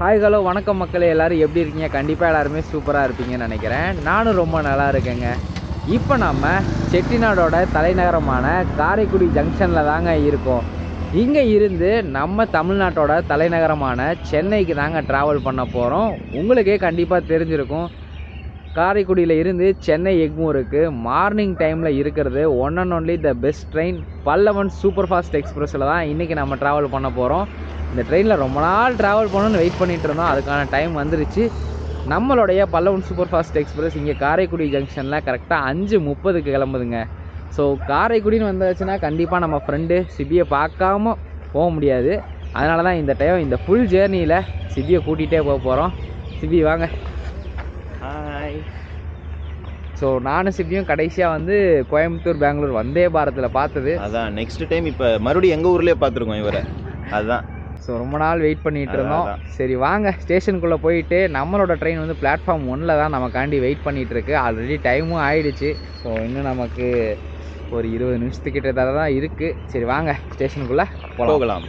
Hi hello வணக்கம் மக்களே எல்லாரும் எப்படி இருக்கீங்க கண்டிப்பாக எல்லாருமே சூப்பராக இருப்பீங்கன்னு நினைக்கிறேன் நானும் ரொம்ப நல்லா இருக்கேங்க இப்போ நம்ம செட்டிநாடோட தலைநகரமான காரைக்குடி ஜங்ஷனில் தாங்க இருக்கோம் இங்கே இருந்து நம்ம தமிழ்நாட்டோட தலைநகரமான சென்னைக்கு தாங்க ட்ராவல் பண்ண போகிறோம் உங்களுக்கே கண்டிப்பாக தெரிஞ்சிருக்கும் காரைக்குடியில் இருந்து சென்னை எக்மூருக்கு மார்னிங் டைமில் இருக்கிறது one and only the best train Pallavan super fast எக்ஸ்பிரஸில் தான் இன்றைக்கி நம்ம ட்ராவல் பண்ண போகிறோம் இந்த ட்ரெயினில் ரொம்ப நாள் ட்ராவல் பண்ணணும்னு வெயிட் பண்ணிட்டு இருந்தோம் அதுக்கான டைம் வந்துருச்சு நம்மளுடைய பல்லவன் சூப்பர் ஃபாஸ்ட் எக்ஸ்பிரஸ் இங்கே காரைக்குடி ஜங்ஷனில் கரெக்டாக அஞ்சு முப்பதுக்கு கிளம்புதுங்க ஸோ காரைக்குடின்னு வந்தாச்சுன்னா கண்டிப்பாக நம்ம ஃப்ரெண்டு சிபியை பார்க்காம போக முடியாது அதனால தான் இந்த டைம் இந்த ஃபுல் ஜேர்னியில் சிபியை கூட்டிகிட்டே போக போகிறோம் சிபி வாங்க ஹாய் ஸோ நானும் சிபியும் கடைசியாக வந்து கோயம்புத்தூர் பெங்களூர் வந்தே பாரத்தில் பார்த்தது அதான் நெக்ஸ்ட் டைம் இப்போ மறுபடியும் எங்கள் ஊர்லேயே பார்த்துருக்கோம் இவரை அதுதான் ஸோ ரொம்ப நாள் வெயிட் பண்ணிட்டு அதான், இருந்தோம் அதான். சரி வாங்க ஸ்டேஷனுக்குள்ளே போயிட்டு நம்மளோட ட்ரெயின் வந்து பிளாட்ஃபார்ம் ஒன்றில் தான் நமக்காண்டி வெயிட் பண்ணிட்டு இருக்கு ஆல்ரெடி டைமும் ஆயிடுச்சு ஸோ இன்னும் நமக்கு ஒரு இருபது நிமிஷத்துக்கிட்ட தான் இருக்குது சரி வாங்க ஸ்டேஷனுக்குள்ளே போகலாம் போகலாம்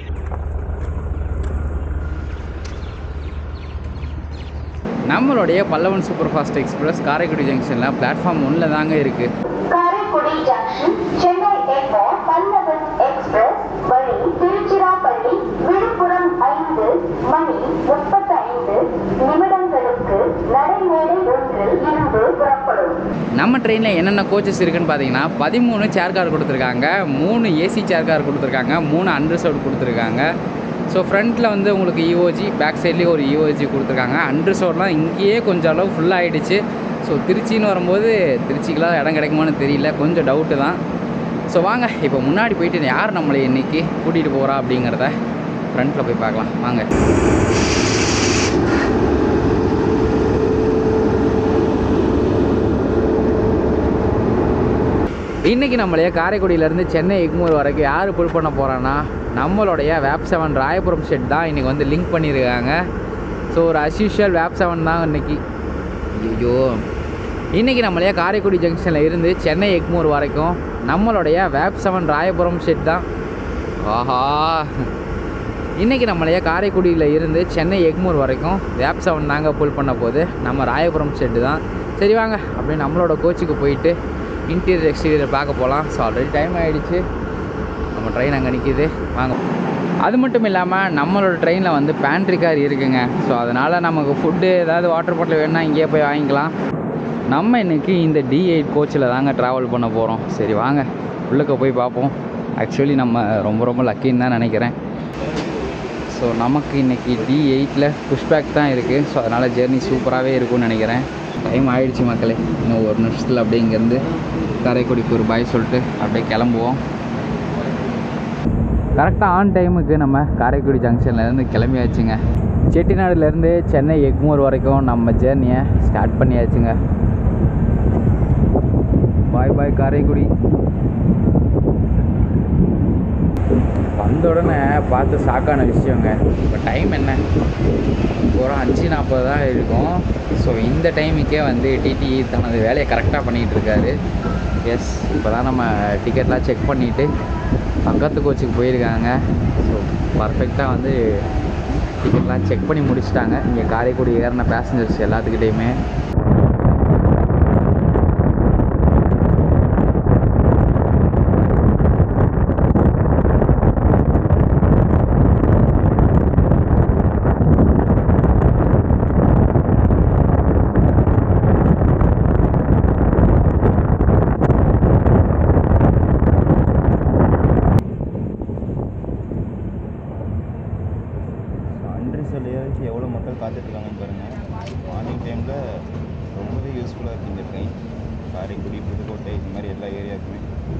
நம்மளுடைய Pallavan super fast express Karaikudi ஜங்ஷனில் பிளாட்ஃபார்ம் ஒன்றில் தாங்க இருக்குது காரைக்குடி ஜங்ஷன் சென்னை எக்மோர் பல்லவன் எக்ஸ்பிரஸ் வழி திருச்சிராப்பள்ளி விழுப்புரம் ஐந்து மணி முப்பத்தைந்து நிமிடங்களுக்கு நடைமேடை ஒன்றில் இருந்து புறப்படும் நம்ம ட்ரெயினில் என்னென்ன கோச்சஸ் இருக்குன்னு பார்த்தீங்கன்னா பதிமூணு சேர் கார் கொடுத்துருக்காங்க மூணு ஏசி சேர் கார் கொடுத்துருக்காங்க மூணு அன்ரிசர்வ்டு கொடுத்துருக்காங்க ஸோ ஃப்ரண்ட்டில் வந்து உங்களுக்கு இஓஜி பேக் சைட்லேயும் ஒரு இஓஜி கொடுத்துருக்காங்க அன்ரிசர்வ்லாம் இங்கேயே கொஞ்சம் அளவு ஃபுல் ஆகிடுச்சு ஸோ திருச்சின்னு வரும்போது திருச்சிக்கெலாம் இடம் கிடைக்குமான்னு தெரியல கொஞ்சம் டவுட்டு தான் ஸோ வாங்க இப்போ முன்னாடி போயிட்டு யார் நம்மளை இன்னைக்கு கூட்டிகிட்டு போகிறா அப்படிங்கிறத ஃப்ரண்ட்டில் போய் பார்க்கலாம் வாங்க இன்றைக்கி நம்மளைய காரைக்குடியிலேருந்து சென்னை எக்மூர் வரைக்கும் யார் புல் பண்ண போகிறான்னா நம்மளுடைய வேப் செவன் ராயபுரம் ஷெட் தான் இன்றைக்கி வந்து லிங்க் பண்ணியிருக்காங்க ஸோ ஒரு அஸ்யூஷுவல் வேப் செவன் தான் இன்றைக்கி ஐயோ இன்றைக்கி நம்மளைய காரைக்குடி ஜங்ஷனில் இருந்து சென்னை எக்மூர் வரைக்கும் நம்மளுடைய வேப் செவன் ராயபுரம் ஷெட் தான் ஆஹா இன்றைக்கி நம்மளைய காரைக்குடியில் இருந்து சென்னை எக்மூர் வரைக்கும் வேப் செவன் தாங்க புல் பண்ண போது நம்ம ராயபுரம் ஷெட்டு தான் சரி வாங்க அப்படியே நம்மளோட கோச்சுக்கு போயிட்டு இன்டீரியர் எக்ஸ்டீரியர் பார்க்க போகலாம் ஸோ ஆல்ரெடி டைம் ஆகிடுச்சு நம்ம ட்ரெயின் அங்கே நிற்கிது வாங்க அது மட்டும் இல்லாமல் நம்மளோட ட்ரெயினில் வந்து பேண்ட்ரி கார் இருக்குங்க ஸோ அதனால் நமக்கு ஃபுட்டு ஏதாவது வாட்டர் பாட்டில் வேணும்னா இங்கேயே போய் வாங்கிக்கலாம் நம்ம இன்னைக்கு இந்த டி எயிட் கோச்சில் தாங்க ட்ராவல் பண்ண போகிறோம் சரி வாங்க உள்ளுக்க போய் பார்ப்போம் ஆக்சுவலி நம்ம ரொம்ப ரொம்ப லக்கின்னு தான் நினைக்கிறேன் ஸோ நமக்கு இன்றைக்கி டி எயிட்டில் புஷ்பேக் தான் இருக்குது ஸோ அதனால் ஜெர்னி சூப்பராகவே இருக்கும்னு நினைக்கிறேன் டைம் ஆயிடுச்சு மக்களே இன்னும் ஒரு நிமிஷத்தில் அப்படியே இங்கேருந்து காரைக்குடிக்கு ஒரு பாய் சொல்லிட்டு அப்படியே கிளம்புவோம் கரெக்டாக ஆன் டைமுக்கு நம்ம காரைக்குடி ஜங்ஷன்லேருந்து கிளம்பியாச்சுங்க செட்டிநாடுலேருந்து சென்னை எக்மூர் வரைக்கும் நம்ம ஜேர்னியை ஸ்டார்ட் பண்ணியாச்சுங்க பாய் பாய் காரைக்குடி வந்த உடனே பார்த்து ஷாக்கான விஷயங்க இப்போ டைம் என்ன ஒரு அஞ்சு நாற்பது தான் இருக்கும் ஸோ இந்த டைமுக்கே வந்து டிடி தனது வேலையை கரெக்டாக பண்ணிகிட்டு இருக்காரு எஸ் இப்போ தான் நம்ம டிக்கெட்லாம் செக் பண்ணிவிட்டு பக்கத்து கோச்சுக்கு போயிருக்காங்க ஸோ பர்ஃபெக்டாக வந்து டிக்கெட்லாம் செக் பண்ணி முடிச்சிட்டாங்க இங்கே காரைக்குடி ஏறின பேசஞ்சர்ஸ் எல்லாத்துக்கிட்டேயுமே அன்ரிசல் ஏரியாவுக்கு எவ்வளோ மக்கள் காத்துட்ருக்காங்கன்னு பாருங்கள் மார்னிங் டைமில் ரொம்பவே யூஸ்ஃபுல்லாக இருக்குது இந்த ட்ரெயின் காரைக்குடி புதுக்கோட்டை இந்த மாதிரி எல்லா ஏரியாவுக்குமே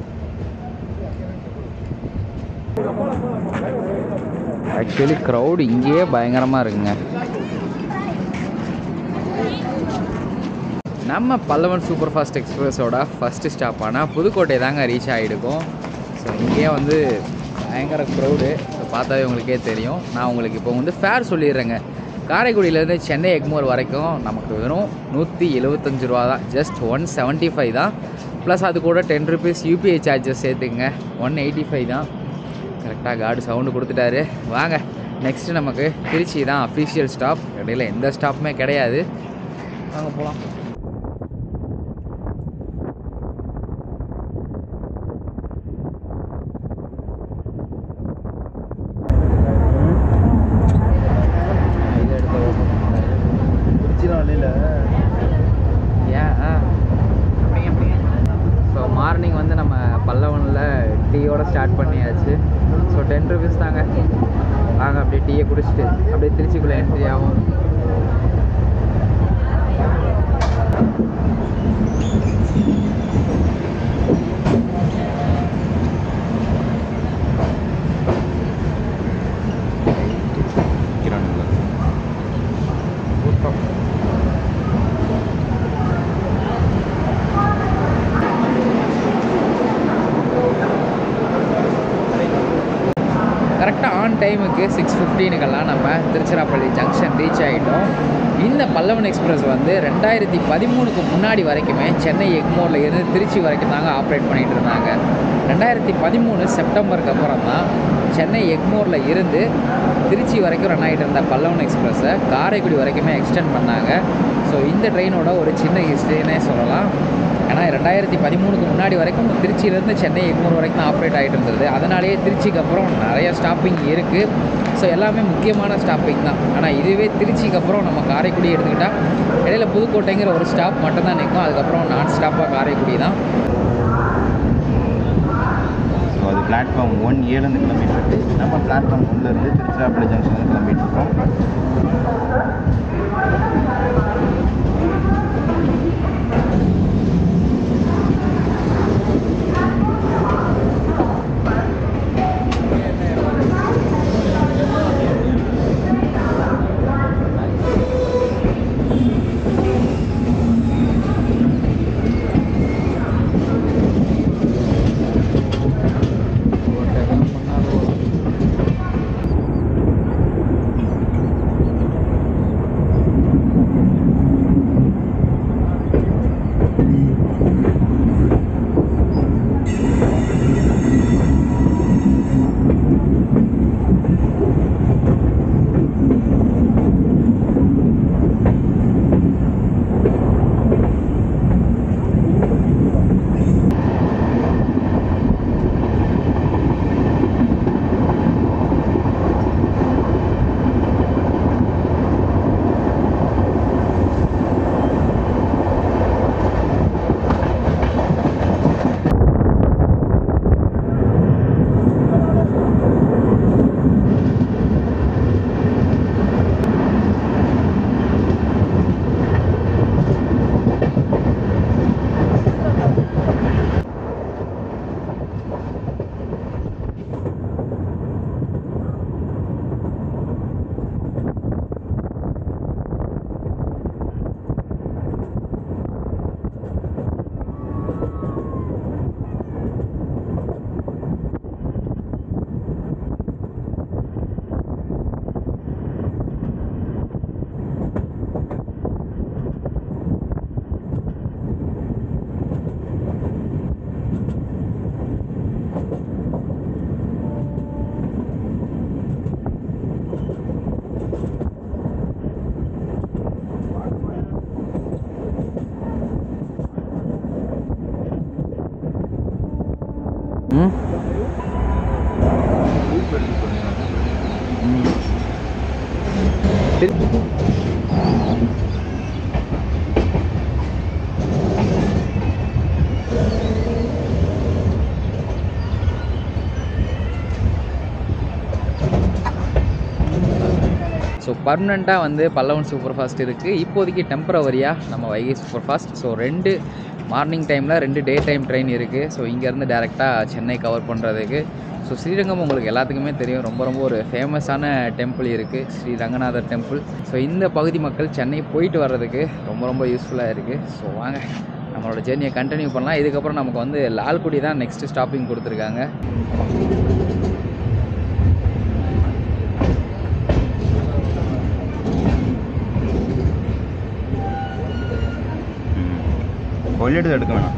ஆக்சுவலி க்ரௌடு இங்கேயே பயங்கரமாக இருக்குங்க நம்ம பல்லவன் சூப்பர் ஃபாஸ்ட் எக்ஸ்பிரஸோட ஃபஸ்ட்டு ஸ்டாப்பான புதுக்கோட்டை தாங்க ரீச் ஆகிருக்கோம் ஸோ இங்கேயே வந்து பயங்கர க்ரௌடு பார்த்தாவே உங்களுக்கே தெரியும் நான் உங்களுக்கு இப்போ வந்து ஃபேர் சொல்லிடுறேங்க காரைக்குடியிலேருந்து சென்னை எக்மோர் வரைக்கும் நமக்கு வெறும் நூற்றி எழுபத்தஞ்சு ரூபா தான் ஜஸ்ட் ஒன் செவன்ட்டி ஃபைவ் தான் ப்ளஸ் அது கூட டென் ருபீஸ் யூபிஐ சார்ஜஸ் சேர்த்துங்க ஒன் எயிட்டி ஃபைவ் தான் கரெக்டாக காடு சவுண்டு கொடுத்துட்டாரு வாங்க நெக்ஸ்ட்டு நமக்கு திருச்சி தான் அஃபீஷியல் ஸ்டாப் இடையில எந்த ஸ்டாப்புமே கிடையாது வாங்க போகலாம் இதை எடுத்து open பண்ணாரு. திருச்சிலாம் இல்லைல்ல ஏன் ஸோ மார்னிங் வந்து நம்ம பல்லவனில் டீயோட ஸ்டார்ட் பண்ணியாச்சு ஸோ டென் ருபீஸ் தாங்க வாங்க அப்படியே டீயை குடிச்சிட்டு அப்படியே திருச்சிக்குள்ளே என்ட்ரி ஆகும் கிரானுங்களா கரெக்டாக ஆன் டைமுக்கு சிக்ஸ் ஃபிஃப்டீனுக்கெல்லாம் நம்ம திருச்சிராப்பள்ளி ஜங்ஷன் ரீச் ஆகிட்டோம் இந்த பல்லவன் எக்ஸ்பிரஸ் வந்து ரெண்டாயிரத்தி பதிமூணுக்கு முன்னாடி வரைக்குமே சென்னை எக்மோரில் இருந்து திருச்சி வரைக்கும் தாங்க ஆப்ரேட் பண்ணிகிட்டு இருந்தாங்க ரெண்டாயிரத்தி பதிமூணு செப்டம்பருக்கு அப்புறம் தான் சென்னை எக்மோரில் இருந்து திருச்சி வரைக்கும் ரன் ஆகிட்டு இருந்த பல்லவன் எக்ஸ்பிரஸை காரைக்குடி வரைக்குமே எக்ஸ்டெண்ட் பண்ணாங்க ஸோ இந்த ட்ரெயினோட ஒரு சின்ன ஹிஸ்ட்ரினே சொல்லலாம் ஏன்னா ரெண்டாயிரத்தி பதிமூணுக்கு முன்னாடி வரைக்கும் திருச்சியிலேருந்து சென்னை எக்மூர் வரைக்கும் தான் ஆப்ரேட் ஆகிட்டு இருந்தது அதனாலேயே திருச்சிக்கு அப்புறம் நிறைய ஸ்டாப்பிங் இருக்குது ஸோ எல்லாமே முக்கியமான ஸ்டாப்பிங் தான் ஆனால் இதுவே திருச்சிக்கு அப்புறம் நம்ம காரைக்குடி எடுத்துக்கிட்டால் இடையில புதுக்கோட்டைங்கிற ஒரு ஸ்டாப் மட்டும்தான் நிற்கும் அதுக்கப்புறம் நான் ஸ்டாப்பாக காரைக்குடி தான் ஸோ அது பிளாட்ஃபார்ம் ஒன் ஏலேருந்து கிளம்பிட்டு இருக்கு நம்ம பிளாட்ஃபார்ம் ஒன்லேருந்து திருச்சிராப்பள்ளி ஜங்ஷன்லேருந்து கிளம்பிட்டு இருக்கோம் ம் திரு- ஸோ பர்மனெண்ட்டாக வந்து பல்லவன் சூப்பர் ஃபாஸ்ட் இருக்குது இப்போதைக்கு டெம்பரவரியாக நம்ம வைகை சூப்பர் ஃபாஸ்ட் ஸோ ரெண்டு மார்னிங் டைமில் ரெண்டு டே டைம் ட்ரெயின் இருக்குது ஸோ இங்கேருந்து டேரெக்டாக சென்னை கவர் பண்ணுறதுக்கு ஸோ ஸ்ரீரங்கம் உங்களுக்கு எல்லாத்துக்குமே தெரியும் ரொம்ப ரொம்ப ஒரு ஃபேமஸான டெம்பிள் இருக்குது ஸ்ரீ ரங்கநாதர் டெம்பிள் ஸோ இந்த பகுதி மக்கள் சென்னை போயிட்டு வர்றதுக்கு ரொம்ப ரொம்ப யூஸ்ஃபுல்லாக இருக்குது ஸோ வாங்க நம்மளோட ஜேர்னியை கண்டினியூ பண்ணலாம் இதுக்கப்புறம் நமக்கு வந்து லால்குடி தான் நெக்ஸ்ட் ஸ்டாப்பிங் கொடுத்துருக்காங்க கொள்ளிடத்தை எடுக்க வேணாம்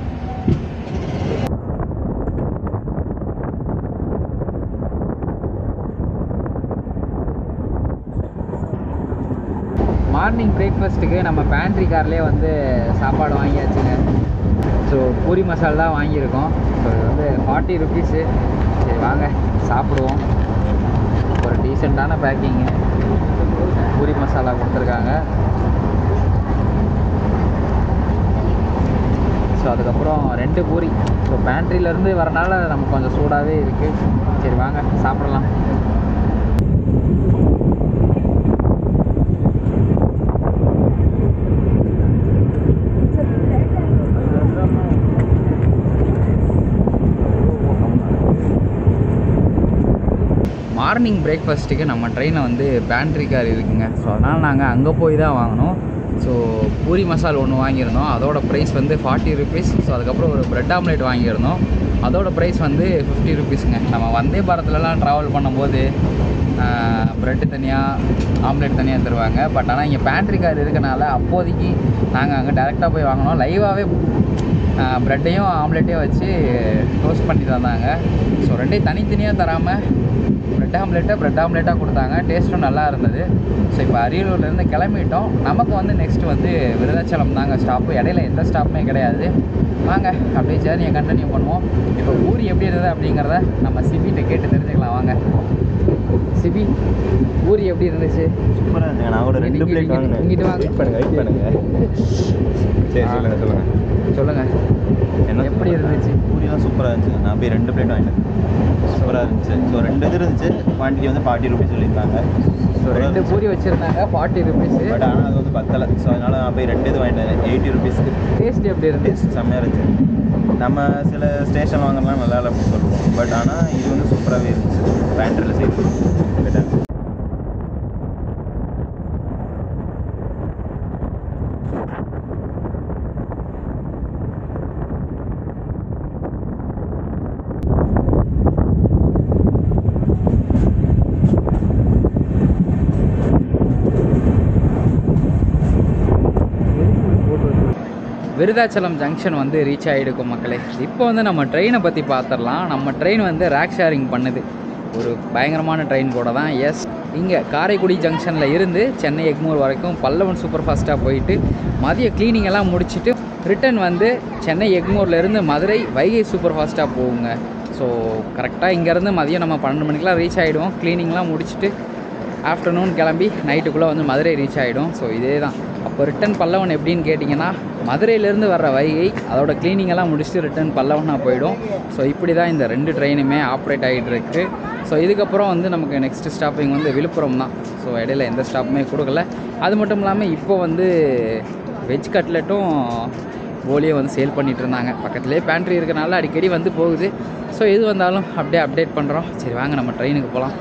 மார்னிங் பிரேக்ஃபாஸ்ட்டுக்கு நம்ம பேண்ட்ரி கார்லேயே வந்து சாப்பாடு வாங்கியாச்சுங்க ஸோ பூரி மசாலா தான் வாங்கியிருக்கோம் ஸோ இது வந்து ஃபார்ட்டி ருபீஸு சரி வாங்க சாப்பிடுவோம் ஒரு டீசெண்டான பேக்கிங்கு பூரி மசாலா கொடுத்துருக்காங்க ஸோ அதுக்கப்புறம் ரெண்டு பூரி ஸோ பேண்ட்ரியிலேருந்து வரனால நமக்கு கொஞ்சம் சூடாகவே இருக்குது சரி வாங்க சாப்பிடலாம் மார்னிங் பிரேக்ஃபாஸ்ட்டுக்கு நம்ம ட்ரெயினில் வந்து பேண்ட்ரி கார் இருக்குங்க ஸோ அதனால் நாங்கள் அங்கே போய் தான் வாங்கினோம் ஸோ பூரி மசால் ஒன்று வாங்கியிருந்தோம் அதோட ப்ரைஸ் வந்து ஃபார்ட்டி ருபீஸ் ஸோ அதுக்கப்புறம் ஒரு பிரெட் ஆம்லேட் வாங்கியிருந்தோம் அதோட ப்ரைஸ் வந்து ஃபிஃப்டி ருபீஸுங்க நம்ம வந்தே பாரத்லலாம் ட்ராவல் பண்ணும்போது ப்ரெட்டு தனியாக ஆம்லேட் தனியாக தருவாங்க பட் ஆனால் இங்கே பேண்ட்ரி கார் இருக்கனால அப்போதைக்கு நாங்கள் அங்கே டேரெக்டாக போய் வாங்கினோம் லைவாகவே ப்ரெட்டையும் ஆம்லேட்டையும் வச்சு டோஸ்ட் பண்ணி தந்தாங்க ஸோ ரெண்டையும் தனித்தனியாக தராமல் ப்ரெட் ஆம்லேட்டை ப்ரெட் ஆம்லேட்டாக கொடுத்தாங்க டேஸ்ட்டும் நல்லா இருந்தது ஸோ இப்போ அரியலூர்லேருந்து கிளம்பிட்டோம் நமக்கு வந்து நெக்ஸ்ட் வந்து விருதாச்சலம் தாங்க ஸ்டாப்பு இடையில எந்த ஸ்டாப்புமே கிடையாது வாங்க அப்படியே ஜேர்னியை கண்டினியூ பண்ணுவோம் இப்போ ஊரி எப்படி இருந்தது அப்படிங்கிறத நம்ம சிபிகிட்ட கேட்டு தெரிஞ்சுக்கலாம் வாங்க சிபி ஊரி எப்படி இருந்துச்சு சூப்பராக இருந்துங்க நான் ஒரு ரெண்டு இங்கிட்டு- பிளேட் இங்கிட்டு- வாங்கினேன் இங்கிட்டு வாங்க. வெயிட் பண்ணுங்க வெயிட் பண்ணுங்க சரி சொல்லுங்க சொல்லுங்க சொல்லுங்கள் என்ன எப்படி இருந்துச்சு பூரிலாம் சூப்பராக இருந்துச்சு நான் போய் ரெண்டு பிளேட் வாங்கிட்டேன் சூப்பராக இருந்துச்சு ஸோ ரெண்டு இது இருந்துச்சு குவான்டிட்டி வந்து ஃபார்ட்டி ருபீஸ் சொல்லியிருந்தாங்க ஸோ ரெண்டு பூரி வச்சுருந்தாங்க ஃபார்ட்டி ருபீஸு பட் ஆனால் அது வந்து பத்தலை ஸோ அதனால் நான் போய் ரெண்டு இது வாங்கிட்டேன் எயிட்டி ருபீஸ்க்கு டேஸ்ட் எப்படி இருந்துச்சு டேஸ்ட் செம்மையாக இருந்துச்சு நம்ம சில ஸ்டேஷன் வாங்கலாம் நல்லா இல்லை அப்படின்னு சொல்லுவோம் பட் ஆனால் இது வந்து சூப்பராகவே இருந்துச்சு பேண்ட்ரில் சேர்த்து கேட்டேன் விருதாச்சலம் ஜங்ஷன் வந்து ரீச் ஆகிருக்கும் மக்களே இப்போ வந்து நம்ம ட்ரெயினை பற்றி பார்த்துடலாம் நம்ம ட்ரெயின் வந்து ரேக் ஷேரிங் பண்ணுது ஒரு பயங்கரமான ட்ரெயின் கூட தான் எஸ் இங்கே காரைக்குடி ஜங்ஷனில் இருந்து சென்னை எக்மூர் வரைக்கும் பல்லவன் சூப்பர் ஃபாஸ்ட்டாக போயிட்டு மதிய க்ளீனிங் எல்லாம் முடிச்சுட்டு ரிட்டன் வந்து சென்னை எக்மூர்லேருந்து மதுரை வைகை சூப்பர் ஃபாஸ்ட்டாக போகுங்க ஸோ கரெக்டாக இங்கேருந்து மதியம் நம்ம பன்னெண்டு மணிக்கெலாம் ரீச் ஆகிடுவோம் க்ளீனிங்லாம் முடிச்சுட்டு ஆஃப்டர்நூன் கிளம்பி நைட்டுக்குள்ளே வந்து மதுரை ரீச் ஆகிடும் ஸோ இதே தான் அப்போ ரிட்டன் பல்லவன் எப்படின்னு கேட்டிங்கன்னா மதுரையிலேருந்து வர்ற வைகை அதோட cleaning எல்லாம் முடிச்சுட்டு ரிட்டன் பல்லவனாக போயிடும் ஸோ இப்படி தான் இந்த ரெண்டு ட்ரெயினுமே ஆப்ரேட் ஆகிட்டு இருக்கு ஸோ இதுக்கப்புறம் வந்து நமக்கு நெக்ஸ்ட் ஸ்டாப்பிங் வந்து விழுப்புரம் தான் ஸோ இடையில எந்த ஸ்டாப்புமே கொடுக்கல அது மட்டும் இல்லாமல் இப்போ வந்து வெஜ் கட்லெட்டும் போலியும் வந்து சேல் பண்ணிட்டு இருந்தாங்க பக்கத்துலேயே பேண்ட்ரி இருக்கனால அடிக்கடி வந்து போகுது ஸோ எது வந்தாலும் அப்படியே அப்டேட் பண்ணுறோம் சரி வாங்க நம்ம ட்ரெயினுக்கு போகலாம்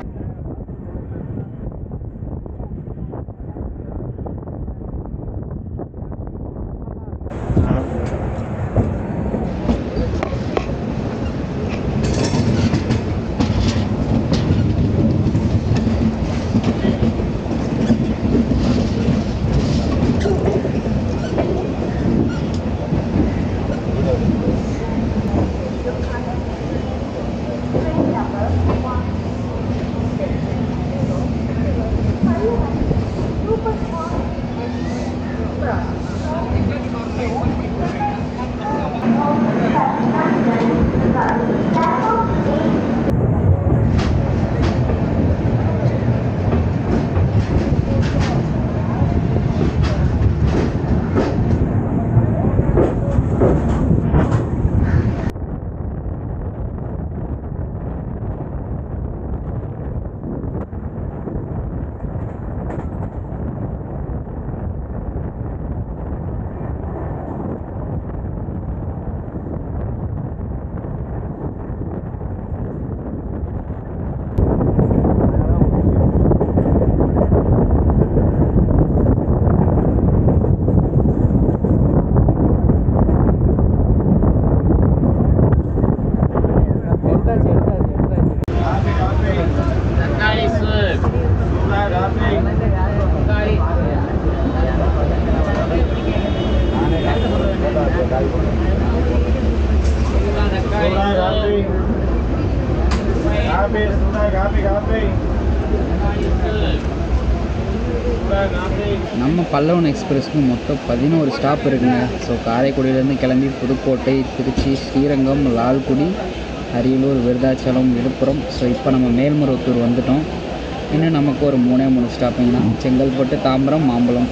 நம்ம பல்லவன் எக்ஸ்பிரஸ்க்கு மொத்தம் பதினோரு ஸ்டாப் இருக்குங்க ஸோ காரைக்குடியிலேருந்து கிளம்பி புதுக்கோட்டை திருச்சி ஸ்ரீரங்கம் லால்குடி அரியலூர் விருதாச்சலம் விழுப்புரம் ஸோ இப்போ நம்ம மேல்மருவத்தூர் வந்துட்டோம் இன்னும் நமக்கு ஒரு மூணே மூணு ஸ்டாப்பிங் தான் செங்கல்பட்டு தாம்பரம் மாம்பலம்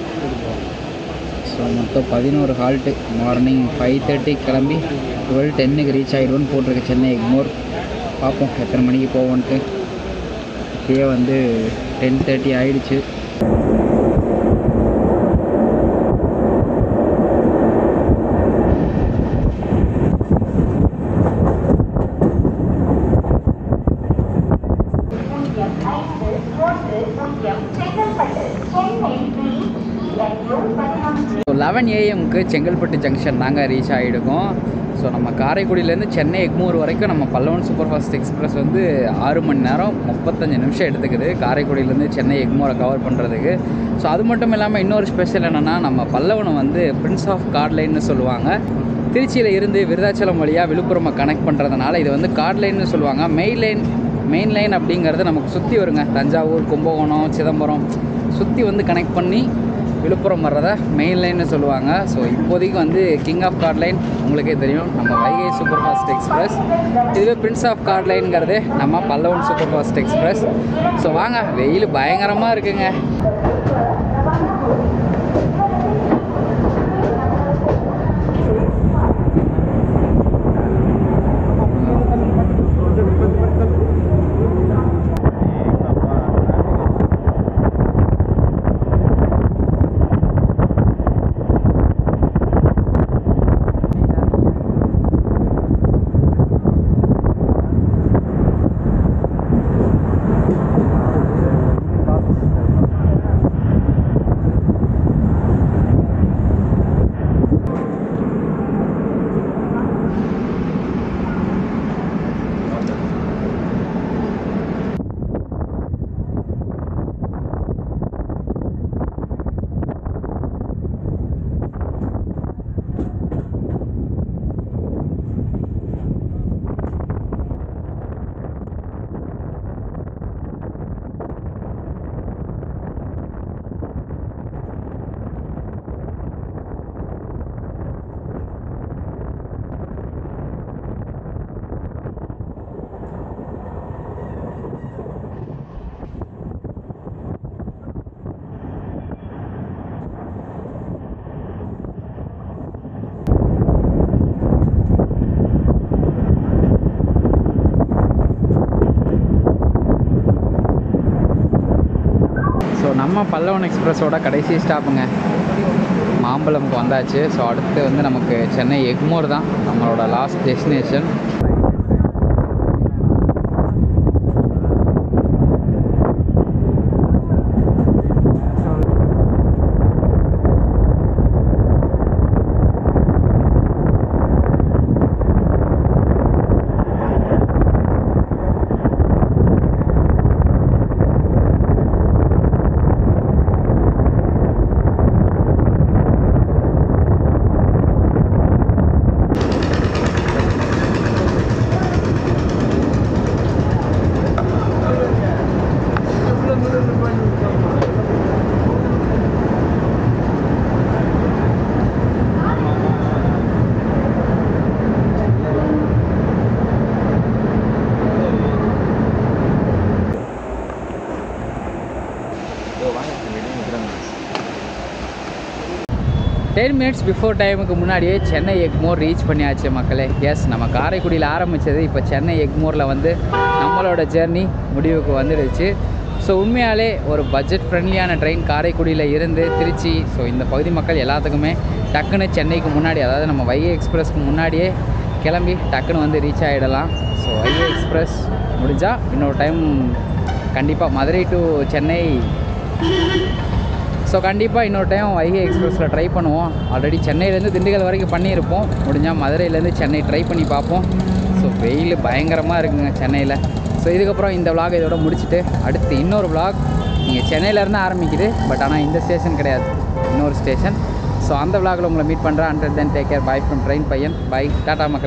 ஸோ மொத்தம் பதினோரு ஹால்ட்டு மார்னிங் ஃபைவ் தேர்ட்டி கிளம்பி டுவெல் டென்னுக்கு ரீச் ஆகிடுவோன்னு போட்டிருக்கு சென்னை எக்மோர் பார்ப்போம் எத்தனை மணிக்கு போவோன்ட்டு இப்பயே வந்து டென் தேர்ட்டி ஆயிடுச்சு பூஜ்ஜியம் ஐந்து மூன்று பூஜ்ஜியம் செங்கல்பட்டு சென்னை பிஇஎன்யூ பதினொன்று ஸோ லெவன் ஏஎம்க்கு செங்கல்பட்டு ஜங்ஷன் தாங்க ரீச் ஆகிடுக்கும் ஸோ நம்ம காரைக்குடியிலேருந்து சென்னை எக்மூர் வரைக்கும் நம்ம பல்லவன் சூப்பர் ஃபாஸ்ட் எக்ஸ்பிரஸ் வந்து ஆறு மணி நேரம் முப்பத்தஞ்சு நிமிஷம் எடுத்துக்குது காரைக்குடியிலேருந்து சென்னை எக்மூரை கவர் பண்ணுறதுக்கு ஸோ அது மட்டும் இல்லாமல் இன்னொரு ஸ்பெஷல் என்னென்னா நம்ம பல்லவனை வந்து பிரின்ஸ் ஆஃப் கார்ட்லைன்னு சொல்லுவாங்க திருச்சியில் இருந்து விருதாச்சலம் வழியாக விழுப்புரமை கனெக்ட் பண்ணுறதுனால இது வந்து கார்ட் லைன்னு சொல்லுவாங்க மெயின் லைன் மெயின் லைன் அப்படிங்கிறது நமக்கு சுற்றி வருங்க தஞ்சாவூர் கும்பகோணம் சிதம்பரம் சுற்றி வந்து கனெக்ட் பண்ணி விழுப்புரம் வர்றதை மெயின் லைன்னு சொல்லுவாங்க ஸோ இப்போதைக்கு வந்து கிங் ஆஃப் கார்ட் லைன் உங்களுக்கே தெரியும் நம்ம வைகை சூப்பர் ஃபாஸ்ட் எக்ஸ்பிரஸ் இதுவே பிரின்ஸ் ஆஃப் கார்ட் லைனுங்கிறது நம்ம Pallavan super fast express so வாங்க வெயில் பயங்கரமாக இருக்குங்க ஸோ நம்ம பல்லவன் எக்ஸ்பிரஸோட கடைசி ஸ்டாப்புங்க மாம்பழம்க்கு வந்தாச்சு ஸோ அடுத்து வந்து நமக்கு சென்னை எக்மோர் தான் நம்மளோட last destination ten minutes before டைமுக்கு முன்னாடியே சென்னை எக்மோர் ரீச் பண்ணியாச்சு மக்களே எஸ் நம்ம காரைக்குடியில் ஆரம்பித்தது இப்போ சென்னை எக்மோரில் வந்து நம்மளோட ஜேர்னி முடிவுக்கு வந்துடுச்சு ஸோ உண்மையாலே ஒரு பட்ஜெட் ஃப்ரெண்ட்லியான ட்ரெயின் காரைக்குடியில் இருந்து திருச்சி ஸோ இந்த பகுதி மக்கள் எல்லாத்துக்குமே டக்குன்னு சென்னைக்கு முன்னாடி அதாவது நம்ம வைகை எக்ஸ்பிரஸ்க்கு முன்னாடியே கிளம்பி டக்குன்னு வந்து ரீச் ஆகிடலாம் ஸோ வைகை எக்ஸ்பிரஸ் முடிஞ்சால் இன்னொரு டைம் கண்டிப்பாக மதுரை டு சென்னை ஸோ கண்டிப்பாக இன்னொரு டைம் வைகை எக்ஸ்பிரஸில் ட்ரை பண்ணுவோம் ஆல்ரெடி சென்னையிலேருந்து திண்டுக்கல் வரைக்கும் பண்ணியிருப்போம் முடிஞ்சால் மதுரையிலேருந்து சென்னை ட்ரை பண்ணி பார்ப்போம் ஸோ வெயில் பயங்கரமாக இருக்குங்க சென்னையில் ஸோ இதுக்கப்புறம் இந்த vlog இதோட முடிச்சுட்டு அடுத்து இன்னொரு vlog நீங்கள் சென்னையிலேருந்து ஆரம்பிக்குது பட் ஆனால் இந்த ஸ்டேஷன் கிடையாது இன்னொரு ஸ்டேஷன் ஸோ அந்த vlogல உங்களை மீட் பண்ணுறேன் and then take care bye from train பையன் பை டாடா மக்கள்